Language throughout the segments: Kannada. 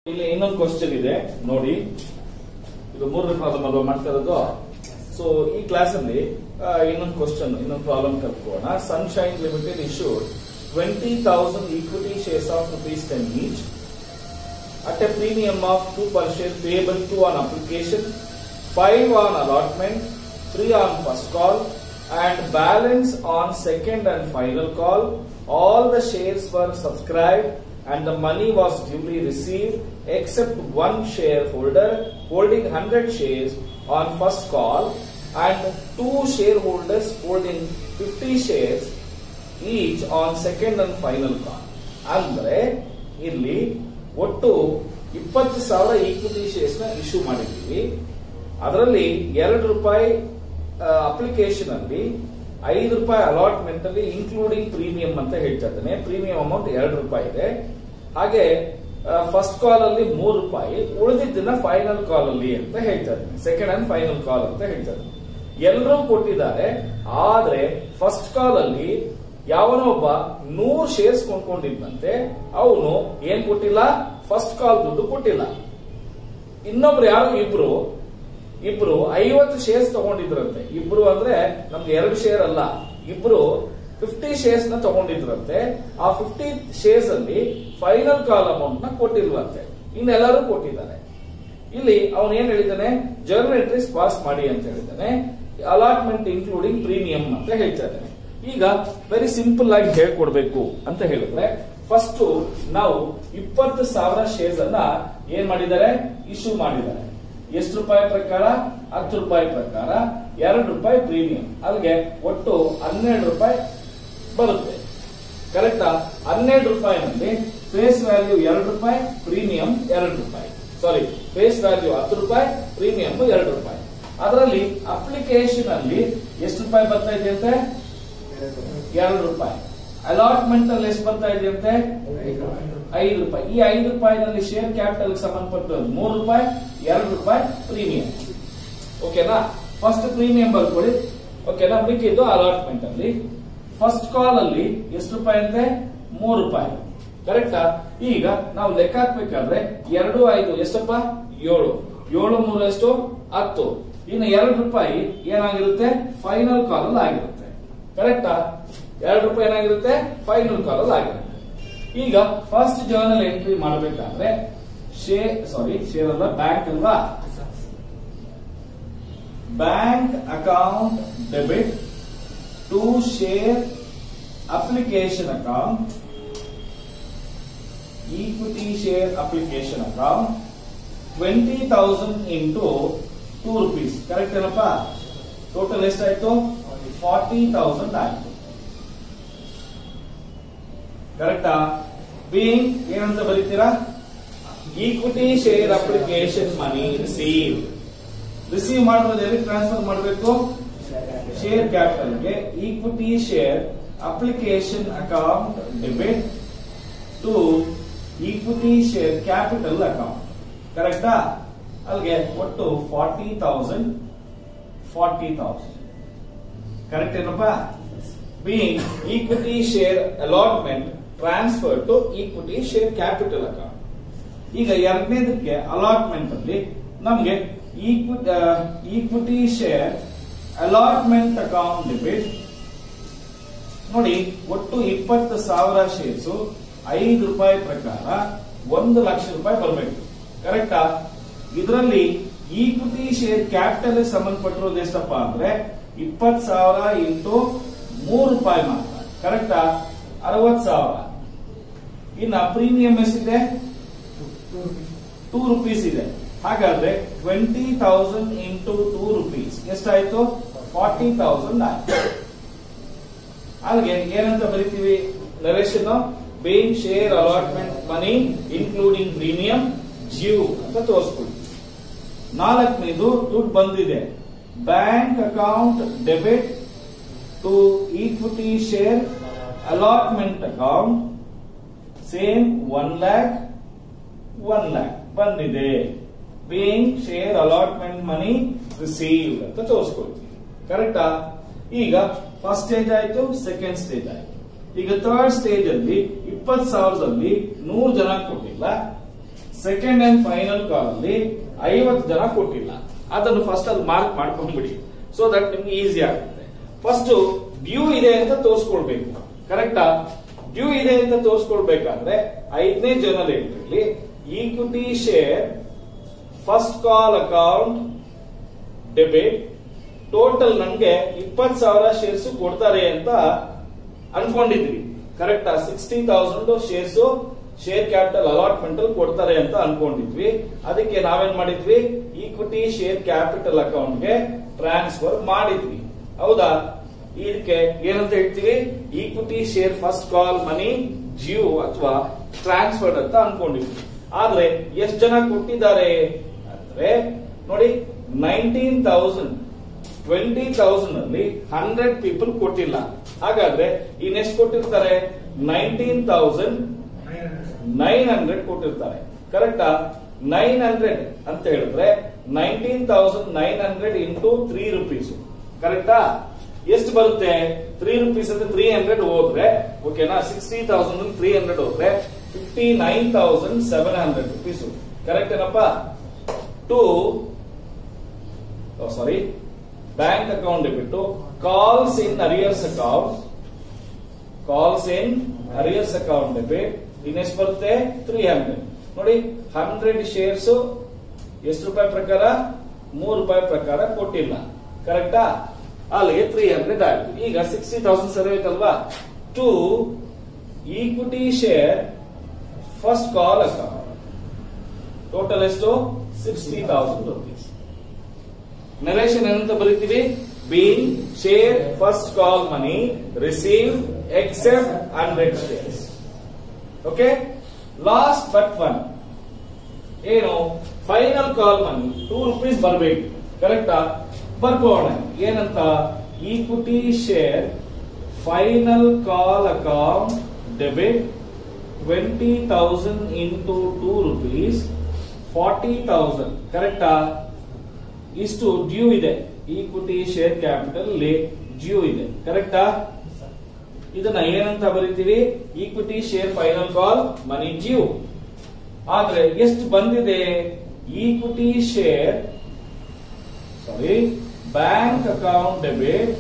ಇಲ್ಲಿ ಇನ್ನೊಂದು ಕ್ವಶನ್ ಇದೆ ನೋಡಿ ಇದು ಮೂರನೇ ಪ್ರಾಬ್ಲಮ್ ಅಲ್ವಾ ಮಾಡ್ತಾ ಇರೋದು ಸೊ ಈ ಕ್ಲಾಸ್ ಅಲ್ಲಿ ಆ, ಇನ್ನೊಂದು ಕ್ವಶನ್ ಇನ್ನೊಂದು ಪ್ರಾಬ್ಲಮ್ ಕಲ್ತ್ಕೋಣ Sunshine limited issued twenty thousand equity shares of rupees ten each at a premium of 2 per share payable to on application, 5 on allotment, 3 on first call, and balance on second and final call. All the shares were subscribed and the money was duly received except one shareholder holding 100 shares on first call and two shareholders holding 50 shares each on second and final call. ಅಂದ್ರೆ ಇಲ್ಲಿ ಒಟ್ಟು ಇಪ್ಪತ್ತು ಸಾವಿರ ಈಕ್ವಿಟಿ ಶೇರ್ಸ್ ನ ಇಶ್ಯೂ ಮಾಡಿದ್ದೀವಿ ಅದರಲ್ಲಿ ಎರಡು ರೂಪಾಯಿ ಅಪ್ಲಿಕೇಶನ್ ಅಲ್ಲಿ ಐದು ರೂಪಾಯಿ ಅಲಾಟ್ಮೆಂಟ್ ಅಲ್ಲಿ ಇನ್ಕ್ಲೂಡಿಂಗ್ ಪ್ರೀಮಿಯಂ ಅಂತ ಹೇಳ್ತಾ ಇದ್ದೇನೆ ಪ್ರೀಮಿಯಂ ಅಮೌಂಟ್ ಎರಡು ರೂಪಾಯಿ ಇದೆ ಹಾಗೆ ಫಸ್ಟ್ ಕಾಲ್ ಅಲ್ಲಿ ಮೂರು ರೂಪಾಯಿ ಉಳಿದಿದ್ದನ್ನ ಫೈನಲ್ ಕಾಲ್ ಅಲ್ಲಿ ಅಂತ ಹೇಳ್ತಾ ಇದ್ದೇನೆ ಸೆಕೆಂಡ್ ಅಂಡ್ ಫೈನಲ್ ಕಾಲ್ ಅಂತ ಹೇಳ್ತಾ ಇದ್ದೇನೆ ಎಲ್ಲರೂ ಕೊಟ್ಟಿದ್ದಾರೆ ಆದ್ರೆ ಫಸ್ಟ್ ಕಾಲ್ ಅಲ್ಲಿ ಯಾವನೋ ಒಬ್ಬ ನೂರ್ ಶೇರ್ಸ್ ಕೊಂಡ್ಕೊಂಡಿದ್ದಂತೆ ಅವನು ಏನ್ ಕೊಟ್ಟಿಲ್ಲ ಫಸ್ಟ್ ಕಾಲ್ ದುಡ್ಡು ಕೊಟ್ಟಿಲ್ಲ ಇನ್ನೊಬ್ರು ಯಾರು ಇಬ್ರು ಇಬ್ರು ಐವತ್ತು ಶೇರ್ಸ್ ತಗೊಂಡಿದ್ರಂತೆ ಇಬ್ರು ಅಂದ್ರೆ ನಮ್ಗೆ ಎರಡು ಶೇರ್ ಅಲ್ಲ ಇಬ್ರು ಫಿಫ್ಟಿ ಶೇರ್ಸ್ ನ ತಗೊಂಡಿದ್ರಂತೆ ಆ ಫಿಫ್ಟಿ ಶೇರ್ಸ್ ಅಲ್ಲಿ ಫೈನಲ್ ಕಾಲ್ ಅಮೌಂಟ್ ನ ಕೊಟ್ಟಿಲ್ವಂತೆ ಇನ್ನೆಲ್ಲರೂ ಕೊಟ್ಟಿದ್ದಾರೆ ಇಲ್ಲಿ ಅವನು ಏನ್ ಹೇಳಿದ್ದಾನೆ ಜರ್ನಲ್ ಎಂಟ್ರೀಸ್ ಪಾಸ್ ಮಾಡಿ ಅಂತ ಹೇಳಿದ್ದಾನೆ ಅಲಾಟ್ಮೆಂಟ್ ಇನ್ಕ್ಲೂಡಿಂಗ್ ಪ್ರೀಮಿಯಂ ಅಂತ ಹೇಳ್ತಾ ಇದ್ದಾನೆ ಈಗ ವೆರಿ ಸಿಂಪಲ್ ಆಗಿ ಹೇಳ್ಕೊಡ್ಬೇಕು ಅಂತ ಹೇಳಿದ್ರೆ ಫಸ್ಟ್ ನಾವು ಇಪ್ಪತ್ತು ಸಾವಿರ ಶೇರ್ಸ್ ಅನ್ನ ಏನ್ ಮಾಡಿದ್ದಾರೆ ಇಶ್ಯೂ ಮಾಡಿದ್ದಾರೆ ಎಷ್ಟು ರೂಪಾಯಿ ಪ್ರಕಾರ ಹತ್ತು ರೂಪಾಯಿ ಪ್ರಕಾರ ಎರಡು ರೂಪಾಯಿ ಪ್ರೀಮಿಯಂ ಅಲ್ಲಿಗೆ ಒಟ್ಟು ಹನ್ನೆರಡು ರೂಪಾಯಿ ಬರುತ್ತೆ ಕರೆಕ್ಟಾ ಹನ್ನೆರಡು ರೂಪಾಯಿನಲ್ಲಿ ಫೇಸ್ ವ್ಯಾಲ್ಯೂ ಎರಡು ರೂಪಾಯಿ ಪ್ರೀಮಿಯಂ ಎರಡು ರೂಪಾಯಿ ಸಾರಿ ಫೇಸ್ ವ್ಯಾಲ್ಯೂ ಹತ್ತು ರೂಪಾಯಿ ಪ್ರೀಮಿಯಂ ಎರಡು ರೂಪಾಯಿ ಅದರಲ್ಲಿ ಅಪ್ಲಿಕೇಶನ್ ಅಲ್ಲಿ ಎಷ್ಟು ರೂಪಾಯಿ ಬರ್ತಾ ಇದೆಯಂತೆ ಎರಡು ರೂಪಾಯಿ ಅಲಾಟ್ಮೆಂಟ್ ಅಲ್ಲಿ ಎಷ್ಟು ಬರ್ತಾ ಇದೆಯಂತೆ ಐದು ರೂಪಾಯಿ ಈ ಐದು ರೂಪಾಯಿನಲ್ಲಿ ಶೇರ್ ಕ್ಯಾಪಿಟಲ್ ಸಂಬಂಧಪಟ್ಟು ಮೂರು ರೂಪಾಯಿ ಎರಡು ರೂಪಾಯಿ ಪ್ರೀಮಿಯಂ ಓಕೆನಾ ಫಸ್ಟ್ ಪ್ರೀಮಿಯಂ ಬರ್ಕೊಳ್ಳಿ ಓಕೆನಾ ಮಿಕ್ಕಿದ್ದು ಅಲಾಟ್ಮೆಂಟ್ ಅಲ್ಲಿ ಫಸ್ಟ್ ಕಾಲ್ ಅಲ್ಲಿ ಎಷ್ಟು ರೂಪಾಯಿ ಅಂತೆ ಮೂರು ರೂಪಾಯಿ ಕರೆಕ್ಟಾ ಈಗ ನಾವು ಲೆಕ್ಕ ಹಾಕ್ಬೇಕಾದ್ರೆ ಎರಡು ಐದು ಎಷ್ಟಪ್ಪ ಏಳು ಏಳು ಮೂರು ಎಷ್ಟು ಹತ್ತು ಇನ್ನು ಎರಡು ರೂಪಾಯಿ ಏನಾಗಿರುತ್ತೆ ಫೈನಲ್ ಕಾಲ್ ಅಲ್ಲಿ ಆಗಿರುತ್ತೆ ಕರೆಕ್ಟಾ ಎರಡು ರೂಪಾಯಿ ಏನಾಗಿರುತ್ತೆ ಫೈನಲ್ ಕಾಲ್ ಅಲ್ಲಿ ಆಗಿರುತ್ತೆ ಈಗ ಫಸ್ಟ್ ಜರ್ನಲ್ ಎಂಟ್ರಿ ಮಾಡಬೇಕಾದ್ರೆ ಶೇರ್ ಸಾರಿ ಶೇರ್ ಅಲ್ಲ ಬ್ಯಾಂಕ್ ಅಲ್ವಾ bank account debit to share application account equity share application account twenty thousand into two rupees correct ಏನಪ್ಪ ಟೋಟಲ್ ಎಷ್ಟಾಯ್ತು ಫಾರ್ಟಿ ತೌಸಂಡ್ ಆಯ್ತು ಕರೆಕ್ಟಾ ಬೀಯಿಂಗ್ ಏನಂತ ಬರೀತೀರಾ equity share application money receive receive ಮಾಡೋದು ಎಲ್ಲಿ ಟ್ರಾನ್ಸ್ಫರ್ ಮಾಡಬೇಕು ಶೇರ್ ಕ್ಯಾಪಿಟಲ್ಗೆ equity share application account debit to equity share capital account ಕರೆಕ್ಟಾ ಅಲ್ಲಿಗೆ ಒಟ್ಟು forty thousand forty thousand correct ಏನಪ್ಪ being equity share allotment transfer to equity share capital account ಈಗ ಎರಡನೇದಕ್ಕೆ ಅಲಾಟ್ಮೆಂಟ್ ಅಲ್ಲಿ ನಮಗೆ equity share allotment account debit ನೋಡಿ ಒಟ್ಟು ಇಪ್ಪತ್ತು ಸಾವಿರ ಶೇರ್ಸ್ ಐದು ರೂಪಾಯಿ ಪ್ರಕಾರ ಒಂದು ಲಕ್ಷ ರೂಪಾಯಿ ಬರಬೇಕು ಕರೆಕ್ಟಾ ಇದರಲ್ಲಿ ಈಕ್ವಿಟಿ ಶೇರ್ ಕ್ಯಾಪಿಟಲ್ ಸಂಬಂಧಪಟ್ಟಿರೋದು ಎಷ್ಟಪ್ಪ ಅಂದ್ರೆ ಇಪ್ಪತ್ ಸಾವಿರ ಇಂಟು ಮೂರು ರೂಪಾಯಿ ಮಾತ್ರ ಕರೆಕ್ಟಾ ಅರವತ್ ಸಾವಿರ ಇನ್ನ ಪ್ರೀಮಿಯಂ ಎಷ್ಟಿದೆ ಟೂ ರುಪೀಸ್ ಇದೆ ಹಾಗಾದ್ರೆ twenty thousand into two rupees ಎಷ್ಟಾಯ್ತು ಫಾರ್ಟಿ ತೌಸಂಡ್ ಆಯ್ತು ಅಲ್ಲಿಗೆ ಏನಂತ ಬರಿತೀವಿ narration being share allotment money including premium ಜಿಯೋ ಅಂತ ತೋರಿಸ್ಕೊಡಿ ನಾಲ್ಕನೇದು ದುಡ್ಡು ಬಂದಿದೆ bank account debit to equity share allotment account same one lakh one lakh ಬಂದಿದೆ being share allotment money receive ಅಂತ ತೋರಿಸ್ಕೊಳ್ತೀವಿ ಕರೆಕ್ಟಾ ಈಗ ಫಸ್ಟ್ ಸ್ಟೇಜ್ ಆಯ್ತು ಸೆಕೆಂಡ್ ಸ್ಟೇಜ್ ಆಯ್ತು ಈಗ ಥರ್ಡ್ ಸ್ಟೇಜ್ ಅಲ್ಲಿ ಇಪ್ಪತ್ ಸಾವಿರದಲ್ಲಿ ನೂರು ಜನ ಕೊಟ್ಟಿಲ್ಲ ಸೆಕೆಂಡ್ ಅಂಡ್ ಫೈನಲ್ ಕಾಲ್ ಅಲ್ಲಿ ಐವತ್ತು ಜನ ಕೊಟ್ಟಿಲ್ಲ ಅದನ್ನು ಫಸ್ಟ್ ಅಲ್ಲಿ ಮಾರ್ಕ್ ಮಾಡ್ಕೊಂಡ್ಬಿಡಿ ಸೊ ದಟ್ ನಿಮ್ಗೆ ಈಸಿ ಆಗುತ್ತೆ ಫಸ್ಟ್ ಡ್ಯೂ ಇದೆ ಅಂತ ತೋರಿಸ್ಕೊಳ್ಬೇಕು ಕರೆಕ್ಟಾ ಡ್ಯೂ ಇದೆ ಅಂತ ತೋರಿಸ್ಕೊಳ್ಬೇಕಾದ್ರೆ ಐದನೇ ಜನರಲ್ ಎಂಟ್ರಿಲಿ equity share first call account debit total ನಮ್ಗೆ ಇಪ್ಪತ್ ಸಾವಿರ ಶೇರ್ಸ್ ಕೊಡ್ತಾರೆ ಅಂತ ಅನ್ಕೊಂಡಿದ್ವಿ ಕರೆಕ್ಟಾ sixty thousand shares share capital allotment ಅಲ್ಲಿ ಕೊಡ್ತಾರೆ ಅಂತ ಅನ್ಕೊಂಡಿದ್ವಿ ಅದಕ್ಕೆ ನಾವೇನ್ ಮಾಡಿದ್ವಿ ಈಕ್ವಿಟಿ ಶೇರ್ ಕ್ಯಾಪಿಟಲ್ ಅಕೌಂಟ್ಗೆ ಟ್ರಾನ್ಸ್ಫರ್ ಮಾಡಿದ್ವಿ ಹೌದಾ ಇದಕ್ಕೆ ಏನಂತ ಹೇಳ್ತೀವಿ equity share first call money ಜಿಯೋ ಅಥವಾ ಟ್ರಾನ್ಸ್ಫರ್ಡ್ ಅಂತ ಅನ್ಕೊಂಡಿದ್ವಿ ಆದ್ರೆ ಎಷ್ಟು ಜನ ಕೊಟ್ಟಿದ್ದಾರೆ ಅಂದ್ರೆ ನೋಡಿ ನೈನ್ಟೀನ್ ತೌಸಂಡ್ ಟ್ವೆಂಟಿ ತೌಸಂಡ್ ಅಲ್ಲಿ ಹಂಡ್ರೆಡ್ ಪೀಪಲ್ ಕೊಟ್ಟಿಲ್ಲ ಹಾಗಾದ್ರೆ ಇನ್ನೆಷ್ಟು ಕೊಟ್ಟಿರ್ತಾರೆ ನೈನ್ಟೀನ್ ತೌಸಂಡ್ ನೈನ್ ಹಂಡ್ರೆಡ್ ಕೊಟ್ಟಿರ್ತಾರೆ ಕರೆಕ್ಟಾ ನೈನ್ ಹಂಡ್ರೆಡ್ ಅಂತ ಹೇಳಿದ್ರೆ nineteen thousand nine hundred into three rupees ಕರೆಕ್ಟಾ ಎಷ್ಟು ಬರುತ್ತೆ ತ್ರೀ ರುಪೀಸ್ ಅಂದ್ರೆ ತ್ರೀ ಹಂಡ್ರೆಡ್ ಹೋದ್ರೆ ಓಕೆನಾ ಸಿಕ್ಸ್ಟಿ ತೌಸಂಡ್ ತ್ರೀ ಹಂಡ್ರೆಡ್ ಹೋದ್ರೆ fifty nine thousand seven hundred rupees correct ಏನಪ್ಪ ಟು ಸಾರಿ ಬ್ಯಾಂಕ್ ಅಕೌಂಟ್ ಬಿಟ್ಟು calls in arrears account calls in arrears account debit ಇನ್ನೆಷ್ಟು ಬರುತ್ತೆ ತ್ರೀ ಹಂಡ್ರೆಡ್ ನೋಡಿ ಹಂಡ್ರೆಡ್ ಶೇರ್ಸ್ ಎಷ್ಟು ರೂಪಾಯಿ ಪ್ರಕಾರ ಮೂರು ರೂಪಾಯಿ ಪ್ರಕಾರ ಕೊಟ್ಟಿಲ್ಲ ಕರೆಕ್ಟಾ ಅಲ್ಲಿಗೆ ತ್ರೀ ಹಂಡ್ರೆಡ್ ಆಯ್ತು ಈಗ ಸಿಕ್ಸ್ಟಿ ತೌಸಂಡ್ ಸರಿ ಆಯ್ತಲ್ವಾ to equity share first call account total ಎಷ್ಟು ಸಿಕ್ಸ್ಟಿ ತೌಸಂಡ್ ರುಪೀಸ್ ನರೇಶನ್ ಏನಂತ ಬರೀತೀವಿ being share first call money receive except hundred shares okay last but one ಏನು final call money two rupees ಬರಬೇಕು ಕರೆಕ್ಟಾ ಬರ್ಕೋಣ ಏನಂತ equity share final call account debit twenty thousand into two rupees forty thousand ಕರೆಕ್ಟಾ ಇಷ್ಟು ಡ್ಯೂ ಇದೆ ಈಕ್ವಿಟಿ ಶೇರ್ ಕ್ಯಾಪಿಟಲ್ ಡ್ಯೂ ಇದೆ ಕರೆಕ್ಟಾ ಇದನ್ನ ಏನಂತ ಬರೀತೀವಿ equity share final call money due ಆದ್ರೆ ಎಷ್ಟು ಬಂದಿದೆ equity share sorry bank account debit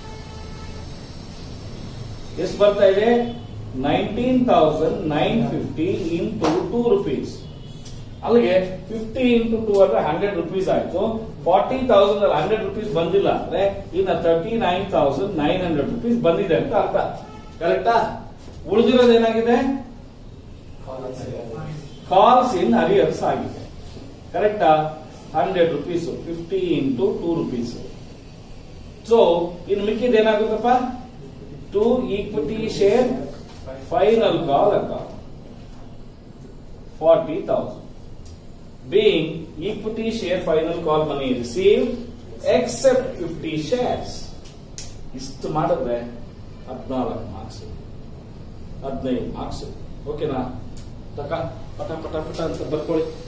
ಎಷ್ಟು ಬರ್ತಾ ಇದೆ nineteen thousand nine fifty into two rupees ಅಲ್ಲಿಗೆ ಫಿಫ್ಟಿ ಇಂಟು ಟೂ ಅಂದ್ರೆ ಹಂಡ್ರೆಡ್ ರುಪೀಸ್ ಆಯ್ತು ಫಾರ್ಟಿ ತೌಸಂಡ್ ಅಲ್ಲಿ ಹಂಡ್ರೆಡ್ ರುಪೀಸ್ ಬಂದಿಲ್ಲ ಅಂದ್ರೆ ಇನ್ನ thirty nine thousand nine hundred rupees ಬಂದಿದೆ ಅಂತ ಅರ್ಥ ಕರೆಕ್ಟಾ ಉಳಿದಿರೋದು ಏನಾಗಿದೆ ಕಾಲ್ಸ್ ಇನ್ ಅರಿಯರ್ಸ್ ಆಗಿದೆ ಕರೆಕ್ಟಾ hundred rupees fifty into two rupees so ಇನ್ನು ಮಿಕ್ಕಿದ ಏನಾಗುತ್ತಪ್ಪ to equity share final call account forty thousand being equity share final call money received except 50 shares ಇಷ್ಟು ಮಾಡಿದ್ರೆ ಹದಿನಾಲ್ಕು ಮಾರ್ಕ್ಸ್ ಹದಿನೈದು ಮಾರ್ಕ್ಸ್ ಓಕೆನಾ ತಕ ಪಟ ಪಟ ಪಟ ಅಂತ ಬರ್ಕೊಳ್ಳಿ